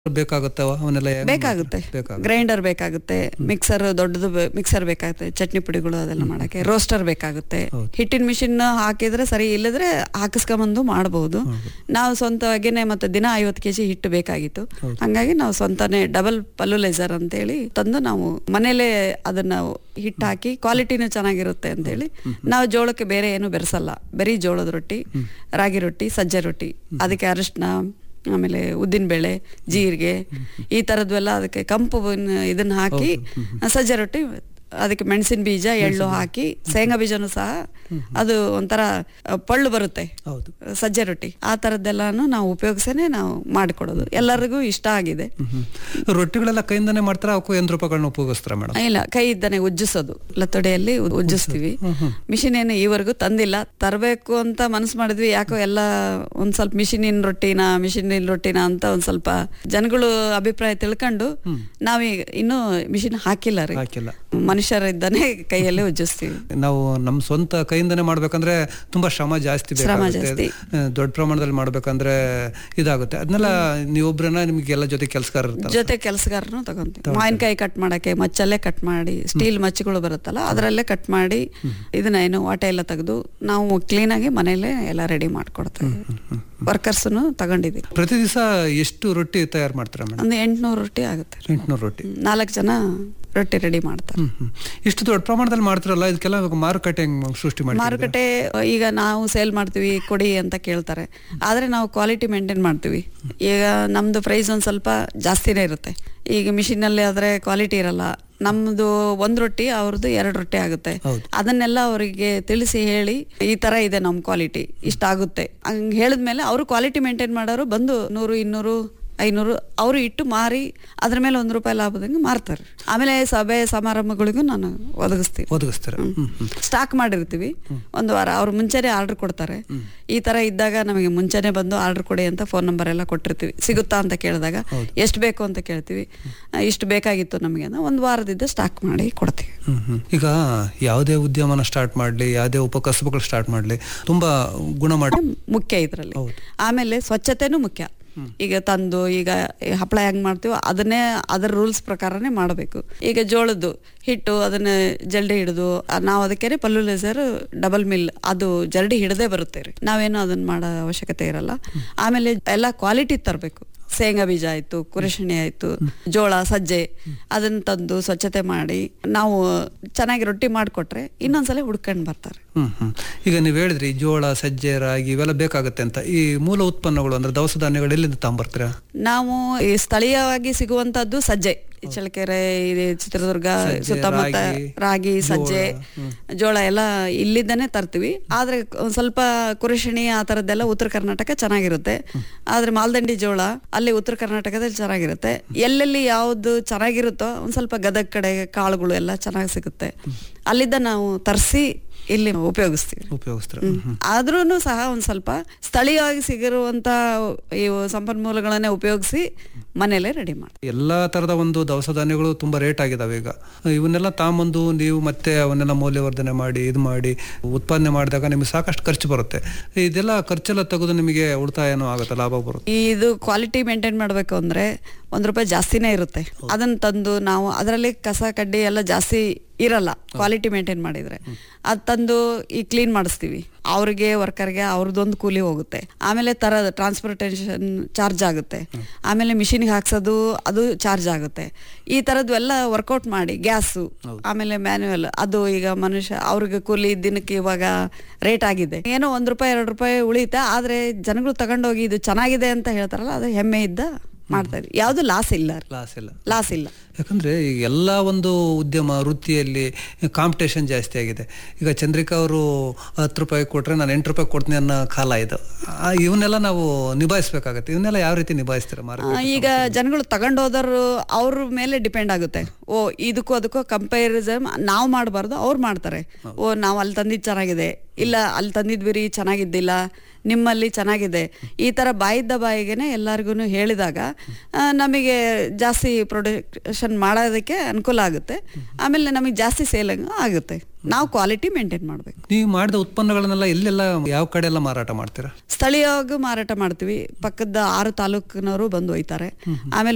ಬೇಕಾಗುತ್ತವ ಅವನ್ನೆಲ್ಲ ಹೆಂಗ್ ಬೇಕಾಗುತ್ತೆ ಬೇಕಾಗುತ್ತೆ ಗ್ರೈಂಡರ್ ಬೇಕಾಗುತ್ತೆ ಮಿಕ್ಸರ್ ದೊಡ್ಡದು ಮಿಕ್ಸರ್ ಬೇಕಾಗುತ್ತೆ ಚಟ್ನಿ ಪುಡಿಗಳು ಅದೆಲ್ಲ ಮಾಡಕ್ಕೆ ರೋಸ್ಟರ್ ಬೇಕಾಗುತ್ತೆ ಹೌದು. ಹಿಟ್ಟಿನ ಮಿಷಿನ್ ಹಾಕಿದ್ರೆ ಸರಿ ಇಲ್ಲದ್ರೆ ಹಾಕಿಸ್ಕೊಂಬಂದು ಮಾಡಬಹುದು ನಾವು ಸ್ವಂತವಾಗೇನೆ ಮತ್ತೆ ದಿನ ಐವತ್ತು ಕೆಜಿ ಹಿಟ್ಟು ಬೇಕಾಗಿತ್ತು ಹೌದು. ಹಂಗಾಗಿ ನಾವು ಸ್ವಂತನೇ ಡಬಲ್ ಪಲ್ಲುಲೈಸರ್ ಅಂತೇಳಿ ತಂದು ನಾವು ಮನೇಲೆ ಅದನ್ನ ಹಿಟ್ಟು ಹಾಕಿ ಕ್ವಾಲಿಟಿನೂ ಚೆನ್ನಾಗಿರುತ್ತೆ ಅಂತೇಳಿ ನಾವು ಜೋಳಕ್ಕೆ ಬೇರೆ ಏನು ಬೆರೆಸಲ್ಲ ಬರೀ ಜೋಳದ ರೊಟ್ಟಿ ರಾಗಿ ರೊಟ್ಟಿ ಸಜ್ಜೆ ರೊಟ್ಟಿ ಅದಕ್ಕೆ ಅರಿಶಿನ ಆಮೇಲೆ ಉದ್ದಿನ ಬೇಳೆ ಜೀರಿಗೆ ಈ ಥರದ್ವೆಲ್ಲ ಅದಕ್ಕೆ ಕಂಪು ಬನ್- ಇದನ್ನ ಹಾಕಿ ಸಜ್ಜೆ ರೊಟ್ಟಿ ಅದಕ್ಕೆ ಮೆಣಸಿನ ಬೀಜ ಎಳ್ಳು ಹಾಕಿ ಶೇಂಗಾ ಬೀಜನೂ ಸಹ ಅದು ಒಂಥರ ಅ, ಪಳ್ಳು ಬರುತ್ತೆ ಹೌದು ಸಜ್ಜೆ ರೊಟ್ಟಿ ಆ ಥರದ್ದೆಲ್ಲಾನು ನಾವು ಉಪಯೋಗಿಸೇನೆ ನಾವು ಮಾಡಿಕೊಡೋದು ಎಲ್ಲರಿಗೂ ಇಷ್ಟ ಆಗಿದೆ ಹ್ಮ್. ರೊಟ್ಟಿಗಳೆಲ್ಲ ಕೈಯಿಂದಾನೆ ಮಾಡ್ತಾರ ಅವಕ್ಕೂ ಯಂತ್ರೋಪಕರಣ ಉಪಯೋಗಿಸ್ತಾರ ಮೇಡಮ್ ಇಲ್ಲ ಕೈ ಇದ್ದಾನೆ ಉಜ್ಜಿಸೋದು ಲತ್ತೊಡೆಯಲ್ಲಿ ಉ- ಉಜ್ಜಿಸ್ತೀವಿ ಮಿಷಿನ್ ಏನು ಈವರೆಗೂ ತಂದಿಲ್ಲ ತರಬೇಕು ಅಂತ ಮನಸ್ಸು ಮಾಡಿದ್ವಿ ಯಾಕೋ ಎಲ್ಲ ಒಂದ್ ಸ್ವಲ್ಪ ಮಿಷಿನಿನ ರೊಟ್ಟಿನ ಮಿಷಿನಿನ ರೊಟ್ಟಿನ ಅಂತ ಒಂದ್ ಸ್ವಲ್ಪ ಜನಗಳು ಅಭಿಪ್ರಾಯ ತಿಳ್ಕೊಂಡು ನಾವೀಗ ಇನ್ನೂ ಮಿಷಿನ್ ಹಾಕಿಲ್ಲ ರೀ ಹಾಕಿಲ್ಲ ಮನುಷ್ಯರಿದ್ದಾನೆ ಕೈಯಲ್ಲೇ ಉಜ್ಜಿಸ್ತೀವಿ ನಾವು ನಮ್ಮ ಸ್ವಂತ ಕೈಯಿಂದನೇ ಮಾಡ್ಬೇಕಂದ್ರೆ ತುಂಬಾ ಶ್ರಮ ಜಾಸ್ತಿ ಶ್ರಮ ಬೇಕಾಗುತ್ತೆ ಜಾಸ್ತಿ. ಆ, ದೊಡ್ಡ ಪ್ರಮಾಣದಲ್ಲಿ ಮಾಡ್ಬೇಕಂದ್ರೆ ಇದಾಗುತ್ತೆ ಅದನ್ನೆಲ್ಲ ನೀವೊಬ್ರನ್ನ ನಿಮ್ಗೆ ಎಲ್ಲ ಜೊತೆ ಕೆಲಸಗಾರ ಇರ್ತಾರೆ ಜೊತೆ ಕೆಲಸಗಾರನು ತಗೊಂತೀವಿ ಮಾವಿನಕಾಯಿ ಕಟ್ ಮಾಡಕ್ಕೆ ಮಚ್ಚಲ್ಲೇ ಕಟ್ ಮಾಡಿ ಸ್ಟೀಲ್ ಮಚ್ಚಗಳು ಬರುತ್ತಲ್ಲ ಅದರಲ್ಲೇ ಕಟ್ ಮಾಡಿ ಇದನ್ನ ಏನು ವಾಟೆ ಎಲ್ಲ ತೆಗೆದು ನಾವು ಕ್ಲೀನಾಗಿ ಮನೇಲೆ ಎಲ್ಲ ರೆಡಿ ಮಾಡ್ಕೊಡ್ತೇವೆ ವರ್ಕರ್ಸ್ನು ತಗೊಂಡಿದ್ದೀವಿ ಪ್ರತಿ ದಿವಸ ಎಷ್ಟು ರೊಟ್ಟಿ ತಯಾರು ಮಾಡ್ತೀರಾ ಮೇಡಮ್ ಒಂದು ಎಂಟ್ನೂರು ರೊಟ್ಟಿ ಆಗುತ್ತೆ ಎಂಟ್ನೂರು ರೊಟ್ಟಿ ನಾಲ್ಕು ಜನ ರೊಟ್ಟಿ ರೆಡಿ ಮಾಡ್ತಾರೆ ಹ್ಮ್ ಹ್ಮ್ ಇಷ್ಟು ದೊಡ್ಡ ಪ್ರಮಾಣದಲ್ಲಿ ಮಾಡ್ತಿರಲ್ಲ ಇದಕ್ಕೆಲ್ಲ ಮಾರುಕಟ್ಟೆ ಹೆಂಗ್ ಸೃಷ್ಟಿ ಮಾಡಿ ಮಾರುಕಟ್ಟೆ ಈಗ ನಾವು ಸೇಲ್ ಮಾಡ್ತೀವಿ ಕೊಡಿ ಅಂತ ಕೇಳ್ತಾರೆ ಆದ್ರೆ ನಾವು ಕ್ವಾಲಿಟಿ ಮೇಂಟೈನ್ ಮಾಡ್ತೀವಿ ಈಗ ನಮ್ದು ಪ್ರೈಸ್ ಒಂದ್ ಸ್ವಲ್ಪ ಜಾಸ್ತಿನೇ ಇರುತ್ತೆ ಈಗ ಮಿಷಿನ್ ಅಲ್ಲಿ ಆದ್ರೆ ಕ್ವಾಲಿಟಿ ಇರಲ್ಲ ನಮ್ದು ಒಂದ್ ರೊಟ್ಟಿ ಅವ್ರದ್ದು ಎರಡು ರೊಟ್ಟಿ ಆಗುತ್ತೆ ಹೌದು. ಅದನ್ನೆಲ್ಲ ಅವರಿಗೆ ತಿಳಿಸಿ ಹೇಳಿ ಈ ತರ ಇದೆ ನಮ್ ಕ್ವಾಲಿಟಿ ಇಷ್ಟ ಆಗುತ್ತೆ ಹಂಗ್ ಹೇಳಿದ್ಮೇಲೆ ಅವರು ಕ್ವಾಲಿಟಿ ಮೇಂಟೈನ್ ಮಾಡೋರು ಬಂದು ನೂರು ಇನ್ನೂರು ಐನೂರು ಅವರು ಇಟ್ಟು ಮಾರಿ ಅದ್ರ ಮೇಲೆ ಒಂದ್ ರೂಪಾಯಿ ಲಾಭದಂಗೆ ಮಾರ್ತಾರೆ ಆಮೇಲೆ ಸಭೆ ಸಮಾರಂಭಗಳಿಗೂ ನಾನು ಒದಗಿಸ್ತೀನಿ ಒದಗಿಸ್ತಾರೆ ಹ್ಮ್ ಹ್ಮ್ ಸ್ಟಾಕ್ ಮಾಡಿರ್ತೀವಿ ಒಂದು ವಾರ ಅವ್ರು ಮುಂಚೆನೆ ಆರ್ಡರ್ ಕೊಡ್ತಾರೆ ಈ ತರ ಇದ್ದಾಗ ನಮಗೆ ಮುಂಚೆನೆ ಬಂದು ಆರ್ಡರ್ ಕೊಡಿ ಅಂತ ಫೋನ್ ನಂಬರ್ ಎಲ್ಲ ಕೊಟ್ಟಿರ್ತೀವಿ ಸಿಗುತ್ತಾ ಅಂತ ಕೇಳಿದಾಗ ಎಷ್ಟು ಬೇಕು ಅಂತ ಕೇಳ್ತೀವಿ ಆ, ಇಷ್ಟು ಬೇಕಾಗಿತ್ತು ನಮಗೆ ಅಂತ ಒಂದು ವಾರದಿಂದ ಸ್ಟಾಕ್ ಮಾಡಿ ಕೊಡ್ತೀವಿ ಹ್ಮ್ ಹ್ಮ್. ಈಗ ಯಾವುದೇ ಉದ್ಯಮನ ಸ್ಟಾರ್ಟ್ ಮಾಡ್ಲಿ ಯಾವುದೇ ಉಪಕಸಬುಗಳು ಸ್ಟಾರ್ಟ್ ಮಾಡ್ಲಿ ತುಂಬಾ ಗುಣಮಟ್ಟ ಮುಖ್ಯ ಇದರಲ್ಲಿ ಹೌದು. ಆಮೇಲೆ ಸ್ವಚ್ಛತೆನೂ ಮುಖ್ಯ ಈಗ ತಂದು ಈಗ ಈ ಹಪ್ಪಳ ಹೆಂಗ್ ಮಾಡ್ತೀವೋ ಅದನ್ನೇ ಅದರ ರೂಲ್ಸ್ ಪ್ರಕಾರನೇ ಮಾಡಬೇಕು ಈಗ ಜೋಳದ್ದು ಹಿಟ್ಟು ಅದನ್ನ ಜಲ್ಡಿ ಹಿಡಿದು ನಾವು ಅದಕ್ಕೆ ಪಲ್ಲುಲೇಸರ್ ಡಬಲ್ ಮಿಲ್ ಅದು ಜಲ್ಡಿ ಹಿಡದೆ ಬರುತ್ತೆ ರೀ ನಾವೇನು ಅದನ್ನ ಮಾಡೋ ಅವಶ್ಯಕತೆ ಇರಲ್ಲ ಆಮೇಲೆ ಎಲ್ಲ ಕ್ವಾಲಿಟಿ ತರಬೇಕು ಶೇಂಗಾ ಬೀಜ ಆಯ್ತು ಕುರಶಣಿ ಆಯ್ತು ಜೋಳ ಸಜ್ಜೆ ಅದನ್ನ ತಂದು ಸ್ವಚ್ಛತೆ ಮಾಡಿ ನಾವು ಚೆನ್ನಾಗಿ ರೊಟ್ಟಿ ಮಾಡಿಕೊಟ್ರೆ ಇನ್ನೊಂದ್ಸಲ ಹುಡ್ಕೊಂಡು ಬರ್ತಾರೆ ಹ್ಮ್ ಹ್ಮ್ ಈಗ ನೀವು ಹೇಳಿದ್ರಿ ಜೋಳ ಸಜ್ಜೆ ರಾಗಿ ಇವೆಲ್ಲ ಬೇಕಾಗುತ್ತೆ ಅಂತ ಈ ಮೂಲ ಉತ್ಪನ್ನಗಳು ಅಂದ್ರೆ ದವಸ ಧಾನ್ಯಗಳು ಎಲ್ಲಿಂದ ತಗೊಂಬರ್ತೀರಾ ನಾವು ಈ ಸ್ಥಳೀಯವಾಗಿ ಸಿಗುವಂತದ್ದು ಸಜ್ಜೆ ಈ ಚಳ್ಳಕೆರೆ ಇದೆ ಚಿತ್ರದುರ್ಗ ಸಜ್ಜೆ, ಸುತ್ತಮುತ್ತ ರಾಗಿ, ರಾಗಿ ಸಜ್ಜೆ ಜೋಳ, ಜೋಳ ಎಲ್ಲ ಇಲ್ಲಿಂದನೇ ತರ್ತೀವಿ ಆದ್ರೆ ಒಂದ್ ಸ್ವಲ್ಪ ಕುರುಶಿಣಿ ಆ ತರದ್ದೆಲ್ಲ ಉತ್ತರ ಕರ್ನಾಟಕ ಚೆನ್ನಾಗಿರುತ್ತೆ ಆದ್ರೆ ಮಾಲ್ದಂಡಿ ಜೋಳ ಅಲ್ಲಿ ಉತ್ತರ ಕರ್ನಾಟಕದಲ್ಲಿ ಚೆನ್ನಾಗಿರುತ್ತೆ ಎಲ್ಲೆಲ್ಲಿ ಯಾವ್ದು ಚೆನ್ನಾಗಿರುತ್ತೋ ಒಂದ್ ಸ್ವಲ್ಪ ಗದಗ ಕಡೆ ಕಾಳುಗಳು ಎಲ್ಲ ಚೆನ್ನಾಗಿ ಸಿಗುತ್ತೆ ಅಲ್ಲಿದ್ದ ನಾವು ತರಿಸಿ ಇಲ್ಲಿ ಉಪಯೋಗಿಸ್ತೀವಿ ಉಪಯೋಗಿಸ್ತಾರೆ ಹ್ಮ್ ಹ್ಮ್. ಆದ್ರೂ ಸಹ ಒಂದ್ ಸ್ವಲ್ಪ ಸ್ಥಳೀಯವಾಗಿ ಸಿಗಿರುವಂತ ಇವು ಸಂಪನ್ಮೂಲಗಳನ್ನೇ ಉಪಯೋಗಿಸಿ ಮನೇಲೆ ರೆಡಿ ಮಾಡಿ ಎಲ್ಲಾ ತರದ ಒಂದು ದವಸ ಧಾನ್ಯಗಳು ತುಂಬಾ ರೇಟ್ ಆಗಿದಾವೆ ಈಗ ಇವನ್ನೆಲ್ಲ ತಾಂಬಂದು ನೀವು ಮತ್ತೆ ಅವನ್ನೆಲ್ಲ ಮೌಲ್ಯವರ್ಧನೆ ಮಾಡಿ ಇದು ಮಾಡಿ ಉತ್ಪಾದನೆ ಮಾಡಿದಾಗ ನಿಮಗೆ ಸಾಕಷ್ಟು ಖರ್ಚು ಬರುತ್ತೆ ಇದೆಲ್ಲ ಖರ್ಚೆಲ್ಲ ತೆಗೆದು ನಿಮಗೆ ಉಳಿತಾಯನೂ ಆಗುತ್ತೆ ಲಾಭ ಬರುತ್ತೆ ಇದು ಕ್ವಾಲಿಟಿ ಮೇಂಟೈನ್ ಮಾಡಬೇಕು ಅಂದ್ರೆ ಒಂದ್ ರೂಪಾಯಿ ಜಾಸ್ತಿನೇ ಇರುತ್ತೆ ಅದನ್ನ ತಂದು ನಾವು ಅದರಲ್ಲಿ ಕಸ ಕಡ್ಡಿ ಎಲ್ಲ ಜಾಸ್ತಿ ಇರಲ್ಲ ಕ್ವಾಲಿಟಿ ಮೇಂಟೈನ್ ಮಾಡಿದ್ರೆ ಅದ್ ತಂದು ಈ ಕ್ಲೀನ್ ಮಾಡಿಸ್ತೀವಿ ಅವ್ರಿಗೆ ವರ್ಕರ್ಗೆ ಅವ್ರದ್ದೊಂದು ಕೂಲಿ ಹೋಗುತ್ತೆ ಆಮೇಲೆ ತರ ಟ್ರಾನ್ಸ್ಪೋರ್ಟೇಷನ್ ಚಾರ್ಜ್ ಆಗುತ್ತೆ ಆಮೇಲೆ ಮಿಷಿನ್ಗೆ ಹಾಕ್ಸೋದು ಅದು ಚಾರ್ಜ್ ಆಗುತ್ತೆ ಈ ತರದ್ದು ಎಲ್ಲ ವರ್ಕೌಟ್ ಮಾಡಿ ಗ್ಯಾಸು ಆಮೇಲೆ ಮ್ಯಾನ್ಯುವಲ್ ಅದು ಈಗ ಮನುಷ್ಯ ಅವ್ರಿಗೆ ಕೂಲಿ ದಿನಕ್ಕೆ ಇವಾಗ ರೇಟ್ ಆಗಿದೆ ಏನೋ ಒಂದ್ ರೂಪಾಯಿ ಎರಡು ರೂಪಾಯಿ ಉಳಿಯುತ್ತೆ ಆದ್ರೆ ಜನಗಳು ತಗೊಂಡೋಗಿ ಇದು ಚೆನ್ನಾಗಿದೆ ಅಂತ ಹೇಳ್ತಾರಲ್ಲ ಅದು ಹೆಮ್ಮೆ ಇದ್ದ ಮಾಡ್ತಾ ಇದ್ವಿ ಯಾವ್ದು ಲಾಸ್ ಇಲ್ಲ ಲಾಸ್ ಇಲ್ಲ ಲಾಸ್ ಇಲ್ಲ ಯಾಕಂದ್ರೆ ಈಗ ಎಲ್ಲ ಒಂದು ಉದ್ಯಮ ವೃತ್ತಿಯಲ್ಲಿ ಕಾಂಪಿಟೇಷನ್ ಜಾಸ್ತಿ ಆಗಿದೆ ಈಗ ಚಂದ್ರಿಕಾ ಅವರು ಹತ್ತು ರೂಪಾಯಿ ಕೊಟ್ರೆ ನಾನು ಎಂಟು ರೂಪಾಯಿ ಕೊಡ್ತೀನಿ ಅನ್ನೋ ಕಾಲ ಇದು ಆ, ಇವನ್ನೆಲ್ಲ ನಾವು ನಿಭಾಯಿಸ್ಬೇಕಾಗತ್ತೆ ಇವನ್ನೆಲ್ಲ ಯಾವ ರೀತಿ ನಿಭಾಯಿಸ್ತೀರಾ ಮಾರ ಆ, ಈಗ ಜನಗಳು ತಗೊಂಡೋದವರು ಅವ್ರ ಮೇಲೆ ಡಿಪೆಂಡ್ ಆಗುತ್ತೆ ಓ ಇದಕ್ಕೂ ಅದಕ್ಕೂ ಕಂಪ್ಯಾರಿಸನ್ ನಾವು ಮಾಡಬಾರ್ದು ಅವ್ರು ಮಾಡ್ತಾರೆ ಓ ನಾವು ಅಲ್ಲಿ ತಂದಿದ್ದು ಚೆನ್ನಾಗಿದೆ ಇಲ್ಲ ಅಲ್ಲಿ ತಂದಿದ್ವಿ ರೀ ಚೆನ್ನಾಗಿದ್ದಿಲ್ಲ ನಿಮ್ಮಲ್ಲಿ ಚೆನ್ನಾಗಿದೆ ಈ ತರ ಬಾಯಿದ್ದ ಬಾಯಿಗೆನೆ ಎಲ್ಲರಿಗೂ ಹೇಳಿದಾಗ ಆ, ನಮಗೆ ಜಾಸ್ತಿ ಪ್ರೊಡಕ್ಷನ್ ಮಾಡೋದಕ್ಕೆ ಅನುಕೂಲ ಆಗುತ್ತೆ ಆಮೇಲೆ ನಮಗೆ ಜಾಸ್ತಿ ಸೇಲ್ ಆಗುತ್ತೆ ನಾವು ಕ್ವಾಲಿಟಿ ಮೇಂಟೈನ್ ಮಾಡಬೇಕು ನೀವು ಮಾಡಿದ ಉತ್ಪನ್ನಗಳನ್ನೆಲ್ಲ ಎಲ್ಲೆಲ್ಲ ಯಾವ ಕಡೆ ಎಲ್ಲ ಮಾರಾಟ ಮಾಡ್ತೀರಾ ಸ್ಥಳೀಯವಾಗಿ ಮಾರಾಟ ಮಾಡ್ತೀವಿ ಪಕ್ಕದ ಆರು ತಾಲೂಕಿನವರು ಬಂದು ಒಯ್ತಾರೆ ಆಮೇಲೆ